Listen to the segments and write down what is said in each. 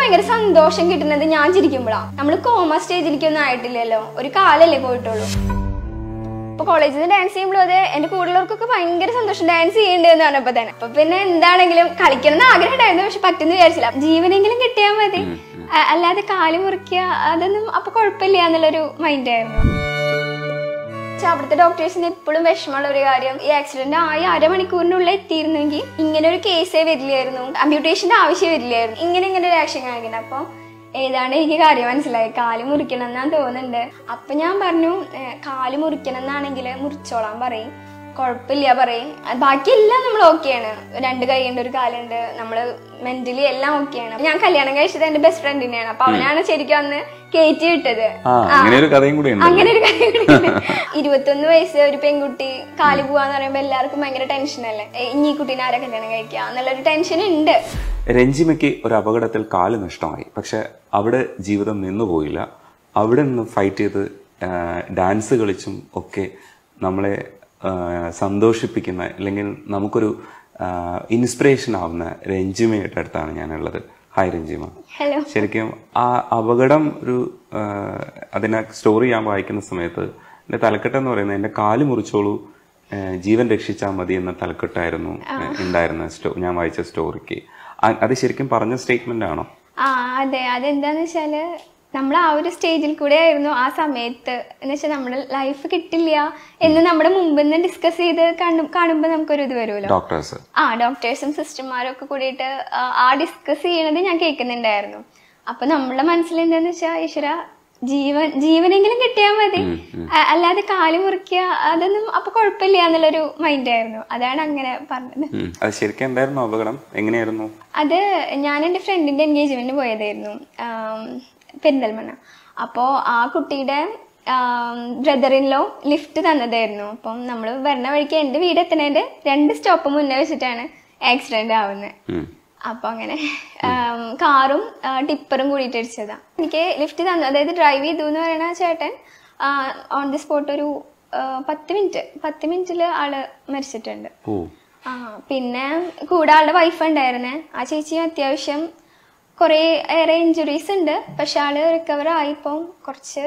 ഭയങ്കര സന്തോഷം കിട്ടുന്നത് ഞാൻ ചിരിക്കുമ്പോഴാണ് നമ്മൾ കോമ സ്റ്റേജിലേക്കൊന്നും ആയിട്ടില്ലല്ലോ ഒരു കാലല്ലേ പോയിട്ടുള്ളൂ ഇപ്പൊ കോളേജിൽ നിന്ന് ഡാൻസ് ചെയ്യുമ്പോഴും അതെ എന്റെ കൂടുതലുള്ളവർക്കൊക്കെ ഭയങ്കര സന്തോഷം ഡാൻസ് ചെയ്യണ്ടേ എന്ന് പറഞ്ഞപ്പോ തന്നെ അപ്പൊ പിന്നെ എന്താണെങ്കിലും കളിക്കണം എന്ന് ആഗ്രഹം ഉണ്ടായിരുന്നു പക്ഷെ പറ്റുന്ന വിചാരിച്ചില്ല ജീവനെങ്കിലും കിട്ടിയാൽ മതി അ- അല്ലാതെ കാല് മുറിക്കുക അതൊന്നും അപ്പൊ കുഴപ്പമില്ല എന്നുള്ളൊരു മൈൻഡ് ആയിരുന്നു പക്ഷെ അവിടുത്തെ ഡോക്ടേഴ്സിന് എപ്പോഴും വിഷമമുള്ള ഒരു കാര്യം ഈ ആക്സിഡന്റ് ആയി അരമണിക്കൂറിനുള്ളിൽ എത്തിയിരുന്നെങ്കിൽ ഇങ്ങനെ ഒരു കേസേ വരില്ലായിരുന്നു അമ്പ്യൂട്ടേഷന്റെ ആവശ്യം വരില്ലായിരുന്നു ഇങ്ങനെ ഇങ്ങനെ ഒരു ആക്ഷൻ കാണിക്കണം അപ്പൊ ഏതാണ്ട് എനിക്ക് കാര്യം മനസ്സിലായി കാല് മുറിക്കണം എന്നാണ് തോന്നുന്നുണ്ട് അപ്പൊ ഞാൻ പറഞ്ഞു ഏഹ്, കാല് മുറിക്കണം എന്നാണെങ്കിൽ മുറിച്ചോളാൻ പറയും കുഴപ്പമില്ല പറയും അത് ബാക്കിയെല്ലാം നമ്മൾ ഓക്കെയാണ് രണ്ട് കൈയുണ്ട് ഒരു കാലുണ്ട് നമ്മള് മെന്റലി എല്ലാം ഓക്കെയാണ് ഞാൻ കല്യാണം കഴിച്ചത് എന്റെ ബെസ്റ്റ് ഫ്രണ്ടിനെയാണ് അപ്പൊ അവനാണ് ശരിക്കും അന്ന് കയറ്റി വിട്ടത് ആ അങ്ങനെ ഒരു കഥയും കൂടി ഉണ്ട് അങ്ങനെ ഒരു കാര്യം കൂടിയുണ്ട്. ഇരുപത്തൊന്ന് വയസ്സ് ഒരു പെൺകുട്ടി കാലി പോവാന്ന് പറയുമ്പോ എല്ലാവർക്കും ഭയങ്കര ടെൻഷനല്ലേ ഏ, ഇനി ഈ കുട്ടീനെ ആരെ കല്യാണം കഴിക്കുക എന്നുള്ളൊരു ടെൻഷൻ ഉണ്ട് രഞ്ജിമയ്ക്ക് ഒരു അപകടത്തിൽ കാല് നഷ്ടമായി പക്ഷെ അവിടെ ജീവിതം നിന്നുപോയില്ല അവിടെ നിന്ന് ഫൈറ്റ് ചെയ്ത് ആ, ഡാൻസ് കളിച്ചും ഒക്കെ നമ്മളെ ആ, സന്തോഷിപ്പിക്കുന്ന അല്ലെങ്കിൽ നമുക്കൊരു ഇൻസ്പിറേഷൻ ആവുന്ന രഞ്ജിമയുടെ അടുത്താണ് ഞാനുള്ളത് ഹായ് രഞ്ജിമ ഹലോ ശരിക്കും ആ അപകടം ഒരു ആ, അതിനെ സ്റ്റോറി ഞാൻ വായിക്കുന്ന സമയത്ത് എൻ്റെ തലക്കെട്ട് എന്ന് പറയുന്നത് എൻ്റെ കാല് മുറിച്ചോളൂ ആ, ജീവൻ രക്ഷിച്ചാൽ മതി എന്ന തലക്കെട്ടായിരുന്നു ഉണ്ടായിരുന്ന സ്റ്റോ ഞാൻ വായിച്ച സ്റ്റോറിക്ക് അ- അത് ശരിക്കും പറഞ്ഞ സ്റ്റേറ്റ്മെന്റ് ആണോ ആ അതെ അതെന്താന്ന് വെച്ചാല് നമ്മൾ ആ ഒരു സ്റ്റേജിൽ കൂടെ ആയിരുന്നു ആ സമയത്ത് എന്ന് വെച്ചാൽ നമ്മുടെ ലൈഫ് കിട്ടില്ല എന്ന് നമ്മുടെ മുമ്പിൽ നിന്ന് ഡിസ്കസ് ചെയ്ത് കാണു- കാണുമ്പോ നമുക്കൊരു ഇത് വരുമല്ലോ ഡോക്ടേഴ്സ് ആ ഡോക്ടേഴ്സും സിസ്റ്റർമാരും ഒക്കെ കൂടിയിട്ട് ആ, ആ ഡിസ്കസ് ചെയ്യണത് ഞാൻ കേൾക്കുന്നുണ്ടായിരുന്നു അപ്പൊ നമ്മുടെ മനസ്സിൽ എന്താന്ന് വെച്ചാൽ ഈശ്വര ജീവൻ ജീവനെങ്കിലും കിട്ടിയാൽ മതി അ- അല്ലാതെ കാല് മുറിക്കുക അതൊന്നും അപ്പൊ കുഴപ്പമില്ല എന്നുള്ളൊരു മൈൻഡ് ആയിരുന്നു അതാണ് അങ്ങനെ പറഞ്ഞത് അത് ശരിക്കും എന്തായിരുന്നു അപകടം എങ്ങനെയായിരുന്നു അത് ഞാൻ എൻ്റെ ഫ്രണ്ടിന്റെ എൻഗേജ്മെന്റിന് പോയതായിരുന്നു ആം, പെരിന്തൽമണ്ണ അപ്പോൾ ആ കുട്ടിയുടെ ബ്രദറിൻലോ ലിഫ്റ്റ് തന്നതായിരുന്നു അപ്പം നമ്മൾ വരണ വഴിക്ക് എൻ്റെ വീട് എത്തണേൻ്റെ രണ്ട് സ്റ്റോപ്പ് മുന്നേ വെച്ചിട്ടാണ് ആക്സിഡന്റ് ആവുന്നത് ഉം. അപ്പൊ അങ്ങനെ ആം, കാറും ആ, ടിപ്പറും കൂടിയിട്ട് ഇടിച്ചതാ എനിക്ക് ലിഫ്റ്റ് തന്നു അതായത് ഡ്രൈവ് ചെയ്തു എന്ന് പറയുന്ന ചേട്ടൻ ഓൺ ദി സ്പോട്ട് ഒരു ആ, പത്ത് മിനിറ്റ് പത്ത് മിനിറ്റിൽ ആള് മരിച്ചിട്ടുണ്ട് ഓ ആ പിന്നെ കൂടെ ആളുടെ വൈഫ് ഉണ്ടായിരുന്നേ ആ ചേച്ചി അത്യാവശ്യം കുറേ ഏറെ ഇഞ്ചുറീസ് ഉണ്ട് പക്ഷെ ആള് റിക്കവർ ആയിപ്പം കുറച്ച്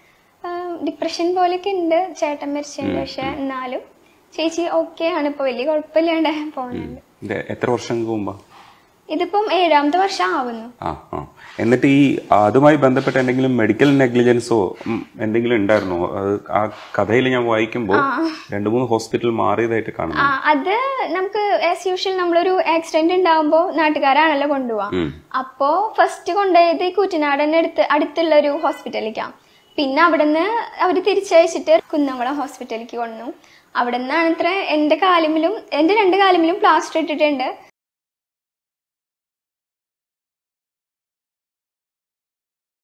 ഡിപ്രഷൻ പോലെയൊക്കെ ഉണ്ട് ചേട്ടൻ മരിച്ചതിന്റെ പക്ഷെ എന്നാലും ചേച്ചി ഓക്കെ ആണ് ഇപ്പൊ വലിയ കുഴപ്പമില്ലാണ്ട് പോകുന്നുണ്ട് ഇത് എത്ര വർഷങ്ങൾക്ക് മുമ്പാ ഇതിപ്പം ഏഴാമത്തെ വർഷം ആവുന്നു ആ ആ എന്നിട്ട് ഈ അതുമായി ബന്ധപ്പെട്ട എന്തെങ്കിലും മെഡിക്കൽ നെഗ്ലിജൻസോ ഉം, എന്തെങ്കിലും ഉണ്ടായിരുന്നോ അത് ആ കഥയിൽ ഞാൻ വായിക്കുമ്പോൾ രണ്ടു മൂന്ന് ഹോസ്പിറ്റൽ മാറിയതായിട്ട് കാണുന്നു ആ അത് നമുക്ക് ആസ് യൂഷ്വൽ നമ്മളൊരു ആക്സിഡന്റ് ഉണ്ടാവുമ്പോൾ നാട്ടുകാരാണല്ലോ കൊണ്ടുപോവാ ഉം. അപ്പോ ഫസ്റ്റ് കൊണ്ടുപോയത് ഈ കൂറ്റനാടന്റെ അടുത്ത് അടുത്തുള്ള ഒരു ഹോസ്പിറ്റലിലേക്കാണ് പിന്നെ അവിടുന്ന് അവർ തിരിച്ചയച്ചിട്ട് കുന്നംകുളം ഹോസ്പിറ്റലിലേക്ക് കൊണ്ടു അവിടെ നിന്നാണ് ഇത്ര എന്റെ കാലിമിലും എന്റെ രണ്ട് കാലിമിലും പ്ലാസ്റ്റർ ഇട്ടിട്ടുണ്ട്